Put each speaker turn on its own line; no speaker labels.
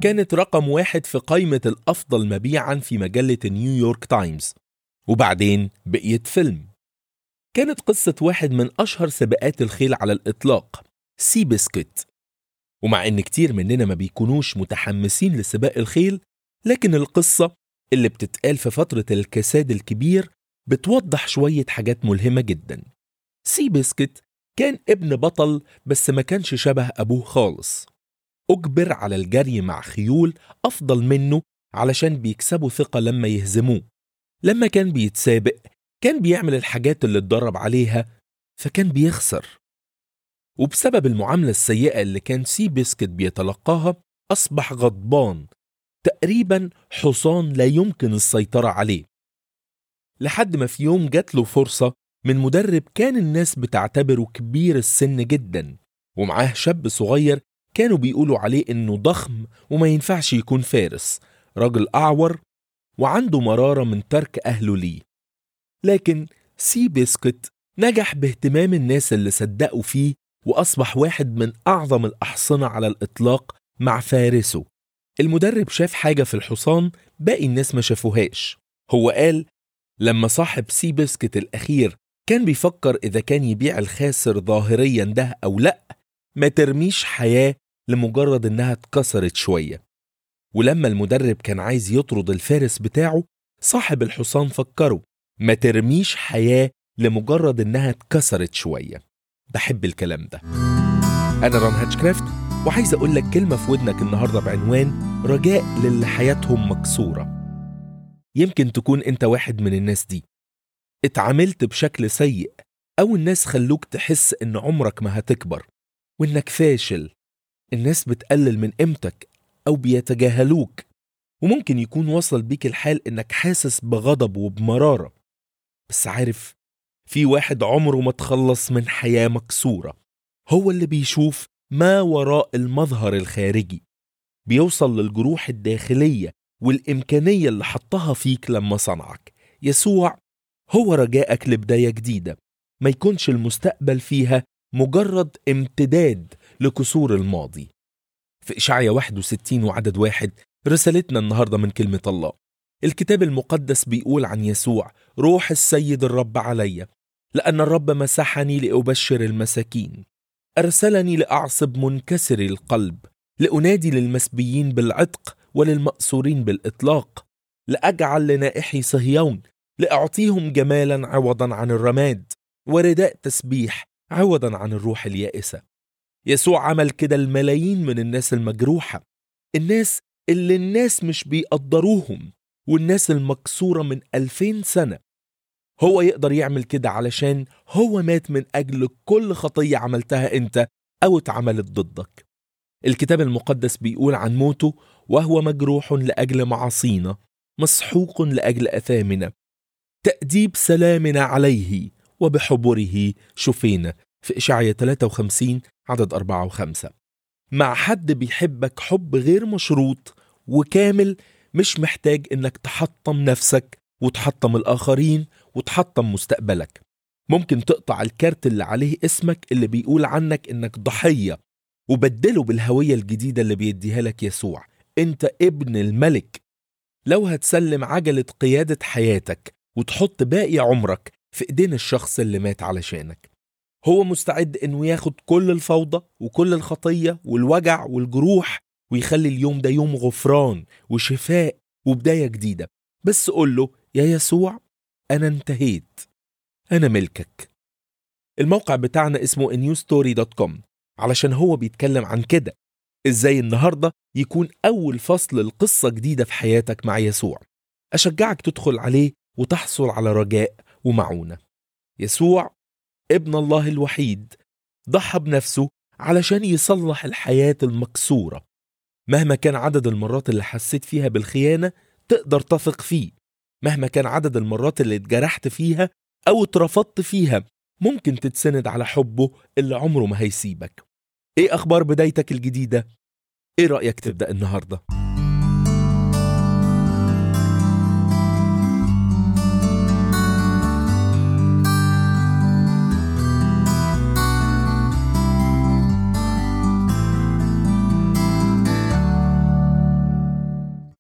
كانت رقم واحد في قائمة الأفضل مبيعا في مجلة نيويورك تايمز وبعدين بقيت فيلم كانت قصة واحد من أشهر سباقات الخيل على الإطلاق سي بسكت ومع إن كتير مننا ما بيكونوش متحمسين لسباق الخيل لكن القصة اللي بتتقال في فترة الكساد الكبير بتوضح شوية حاجات ملهمة جدا سي بسكت كان ابن بطل بس ما كانش شبه أبوه خالص أجبر على الجري مع خيول أفضل منه علشان بيكسبوا ثقة لما يهزموه لما كان بيتسابق كان بيعمل الحاجات اللي اتدرب عليها فكان بيخسر وبسبب المعاملة السيئة اللي كان سي بسكت بيتلقاها أصبح غضبان تقريبا حصان لا يمكن السيطرة عليه لحد ما في يوم جات له فرصة من مدرب كان الناس بتعتبره كبير السن جدا ومعاه شاب صغير كانوا بيقولوا عليه انه ضخم وما ينفعش يكون فارس راجل اعور وعنده مرارة من ترك اهله ليه لكن سي بيسكت نجح باهتمام الناس اللي صدقوا فيه واصبح واحد من اعظم الاحصنة على الاطلاق مع فارسه المدرب شاف حاجة في الحصان باقي الناس ما شافوهاش هو قال لما صاحب سي بسكت الأخير كان بيفكر إذا كان يبيع الخاسر ظاهريا ده أو لأ ما ترميش حياة لمجرد إنها اتكسرت شوية ولما المدرب كان عايز يطرد الفارس بتاعه صاحب الحصان فكره ما ترميش حياة لمجرد إنها اتكسرت شوية بحب الكلام ده أنا ران هاتشكرافت وعايز أقول لك كلمة في ودنك النهاردة بعنوان رجاء للي حياتهم مكسورة يمكن تكون أنت واحد من الناس دي اتعاملت بشكل سيء أو الناس خلوك تحس إن عمرك ما هتكبر وإنك فاشل الناس بتقلل من قيمتك أو بيتجاهلوك وممكن يكون وصل بيك الحال إنك حاسس بغضب وبمرارة بس عارف في واحد عمره ما تخلص من حياة مكسورة هو اللي بيشوف ما وراء المظهر الخارجي بيوصل للجروح الداخلية والإمكانية اللي حطها فيك لما صنعك يسوع هو رجائك لبداية جديدة ما يكونش المستقبل فيها مجرد امتداد لكسور الماضي في إشعيا 61 وعدد واحد رسالتنا النهاردة من كلمة الله الكتاب المقدس بيقول عن يسوع روح السيد الرب علي لأن الرب مسحني لأبشر المساكين أرسلني لأعصب منكسري القلب لأنادي للمسبيين بالعتق وللمأسورين بالإطلاق لأجعل لنائحي صهيون لأعطيهم جمالا عوضا عن الرماد ورداء تسبيح عوضا عن الروح اليائسة يسوع عمل كده الملايين من الناس المجروحة الناس اللي الناس مش بيقدروهم والناس المكسورة من ألفين سنة هو يقدر يعمل كده علشان هو مات من أجل كل خطية عملتها أنت أو اتعملت ضدك الكتاب المقدس بيقول عن موته وهو مجروح لأجل معاصينا مسحوق لأجل أثامنا تأديب سلامنا عليه وبحبره شفينا في إشعية 53 عدد 4 و5 مع حد بيحبك حب غير مشروط وكامل مش محتاج إنك تحطم نفسك وتحطم الآخرين وتحطم مستقبلك ممكن تقطع الكارت اللي عليه اسمك اللي بيقول عنك إنك ضحية وبدله بالهوية الجديدة اللي بيديها لك يسوع أنت ابن الملك لو هتسلم عجلة قيادة حياتك وتحط باقي عمرك في ايدين الشخص اللي مات علشانك هو مستعد انه ياخد كل الفوضى وكل الخطية والوجع والجروح ويخلي اليوم ده يوم غفران وشفاء وبداية جديدة بس قول له يا يسوع أنا انتهيت أنا ملكك الموقع بتاعنا اسمه newstory.com علشان هو بيتكلم عن كده ازاي النهاردة يكون أول فصل القصة جديدة في حياتك مع يسوع أشجعك تدخل عليه وتحصل على رجاء ومعونة يسوع ابن الله الوحيد ضحى بنفسه علشان يصلح الحياة المكسورة مهما كان عدد المرات اللي حسيت فيها بالخيانة تقدر تثق فيه مهما كان عدد المرات اللي اتجرحت فيها أو اترفضت فيها ممكن تتسند على حبه اللي عمره ما هيسيبك ايه أخبار بدايتك الجديدة؟ ايه رأيك تبدأ النهاردة؟